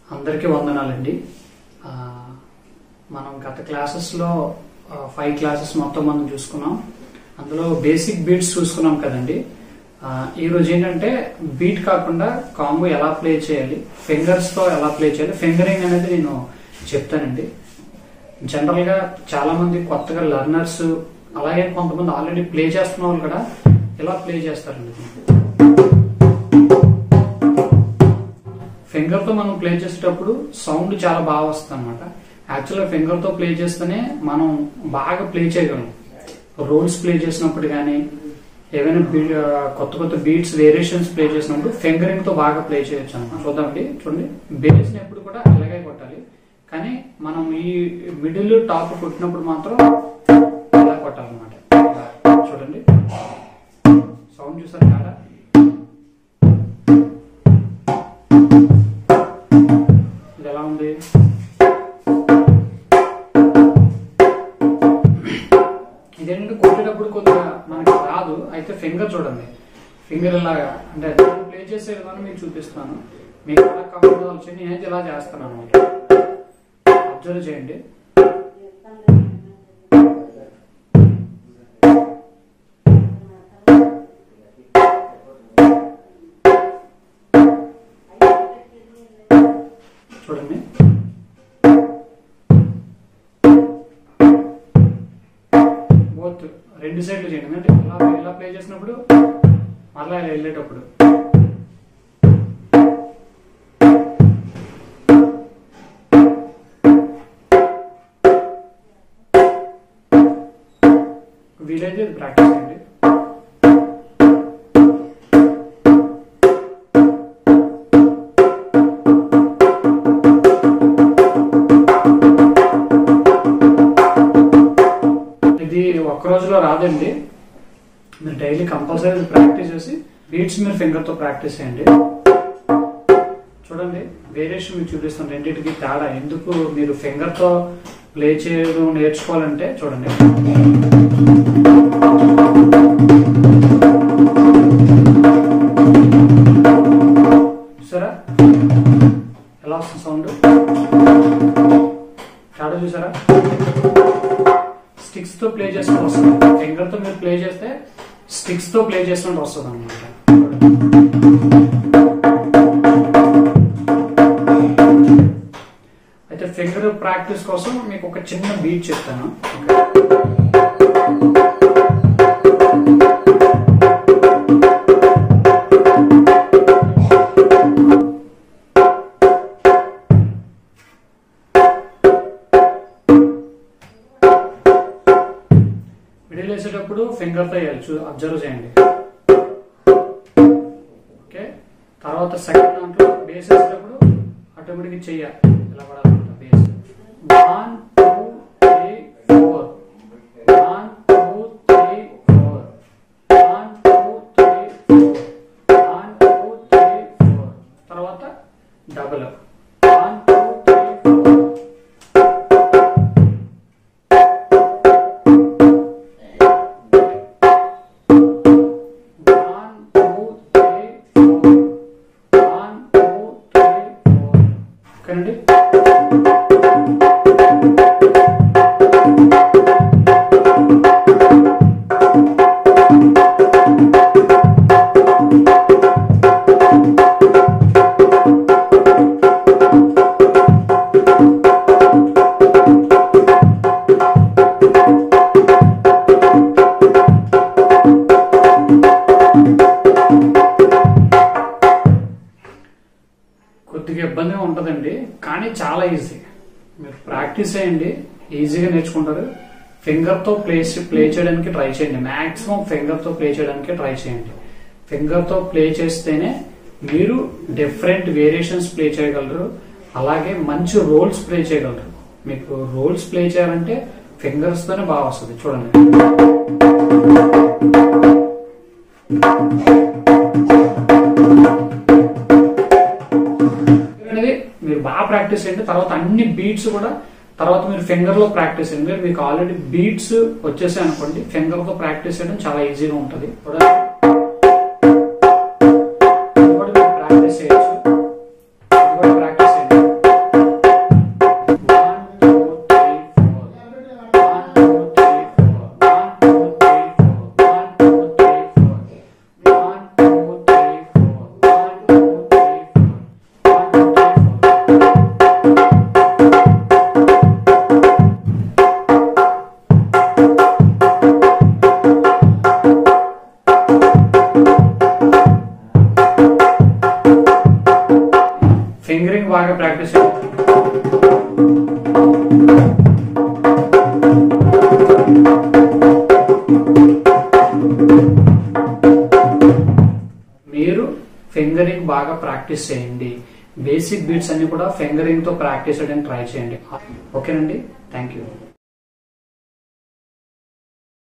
అందరికీ వందనాలండి ఆ, మనం గత క్లాసెస్లో ఫైవ్ క్లాసెస్ మొత్తం మనం చూసుకున్నాం అందులో బేసిక్ బీట్స్ చూసుకున్నాం కదండి ఆ, ఈ రోజు ఏంటంటే బీట్ కాకుండా కాంబో ఎలా ప్లే చేయాలి ఫింగర్స్ తో ఎలా ప్లే చేయాలి ఫింగరింగ్ అనేది నేను చెప్తానండి జనరల్ గా చాలా మంది కొత్తగా లర్నర్స్ అలాగే కొంతమంది ఆల్రెడీ ప్లే చేస్తున్న వాళ్ళు కూడా ఇలా ప్లే చేస్తారండి ఫింగర్ తో మనం ప్లే చేసేటప్పుడు సౌండ్ చాలా బాగా వస్తుంది అనమాట యాక్చువల్గా ఫింగర్ తో ప్లే చేస్తేనే మనం బాగా ప్లే చేయగలం రోల్స్ ప్లే చేసినప్పుడు కానీ ఏవైనా బీ- ఆ, కొత్త కొత్త బీట్స్ వేరియేషన్స్ ప్లే చేసినప్పుడు ఫింగరింగ్ తో బాగా ప్లే చేయొచ్చు అనమాట చూద్దామండి చూడండి బేస్ ఎప్పుడు కూడా ఇలాగే కొట్టాలి కానీ మనం ఈ మిడిల్ టాప్ కొట్టినప్పుడు మాత్రం ఇలా కొట్టాలన్నమాట చూడండి సౌండ్ చూసారు కాడా ఇది ఎలా ఉంది ఇదేంటంటే కొట్టేటప్పుడు కొద్దిగా మనకి రాదు అయితే ఫింగర్ చూడండి ఫింగర్ ఇలాగా అంటే ప్లే చేసే విధానం మీకు చూపిస్తున్నాను మీకు ఎలా కంఫర్టబుల్ వచ్చింది నేనైతే ఇలా చేస్తాను అనమాట అబ్జర్వ్ చేయండి చూడండి బోత్ రెండు సైడ్లు చేయండి అంటే ఇలా ఇలా ప్లే చేసినప్పుడు మళ్ళీ ఇలా వెళ్ళేటప్పుడు వీలైతే ఇది ప్రాక్టీస్ చేయండి ఇది ఒక్క రోజులో రాదండి మీరు డైలీ కంపల్సరీ ప్రాక్టీస్ చేసి బీట్స్ మీరు ఫింగర్ తో ప్రాక్టీస్ చేయండి చూడండి వేరియేషన్ మీకు చూపిస్తాను రెండింటికి తేడా ఎందుకు మీరు ఫింగర్ తో ప్లే చేయడం నేర్చుకోవాలంటే చూడండి చూసారా ఎలా వస్తుంది సౌండ్ తేడా చూసారా స్టిక్స్ తో ప్లే చేస్తూ వస్తుంది ఫింగర్ తో మీరు ప్లే చేస్తే స్టిక్స్ తో ప్లే చేసినట్టు వస్తుంది అనమాట అయితే ఫింగర్ ప్రాక్టీస్ కోసం మీకు ఒక చిన్న బీట్ చెప్తాను మిడిల్ వేసేటప్పుడు ఫింగర్ తో వేయాలి చూ అబ్జర్వ్ చేయండి ఓకే తర్వాత సెకండ్ దాంట్లో బేస్ వేసేటప్పుడు ఆటోమేటిక్ చెయ్యాలి ఇలా పడాలన్నమాట bass one two three four one two three four one two three four one two three four తర్వాత double one two three four one two three four one two three four ఓకేనండి కొద్దిగా ఇబ్బందిగా ఉంటుందండి కానీ చాలా ఈజీ మీరు practice చేయండి ఈజీగా నేర్చుకుంటారు ఫింగర్ తో ప్లే ప్లే చేయడానికి ట్రై చేయండి మాక్సిమం ఫింగర్ తో ప్లే చేయడానికి ట్రై చేయండి ఫింగర్ తో ప్లే చేస్తేనే మీరు డిఫరెంట్ వేరియేషన్స్ ప్లే చేయగలరు అలాగే మంచి రోల్స్ ప్లే చేయగలరు మీకు రోల్స్ ప్లే చేయాలంటే ఫింగర్స్ తోనే బాగా వస్తుంది చూడండి అనేది మీరు బాగా ప్రాక్టీస్ చేయండి తర్వాత అన్ని బీట్స్ కూడా తర్వాత మీరు ఫింగర్ లో ప్రాక్టీస్ చేయండి మీరు మీకు ఆల్రెడీ బీట్స్ వచ్చేసాయి అనుకోండి ఫింగర్ తో ప్రాక్టీస్ చేయడం చాలా ఈజీగా ఉంటుంది చూడండి ఇది కూడా మీరు ప్రాక్టీస్ చేయొచ్చు ఇది కూడా ప్రాక్టీస్ చేయండి బాగా ప్రాక్టీస్ చేయండి మీరు ఫింగరింగ్ బాగా ప్రాక్టీస్ చేయండి బేసిక్ బీట్స్ అన్ని కూడా ఫింగరింగ్ తో ప్రాక్టీస్ చేయడానికి ట్రై చేయండి ఓకేనండి థ్యాంక్ యూ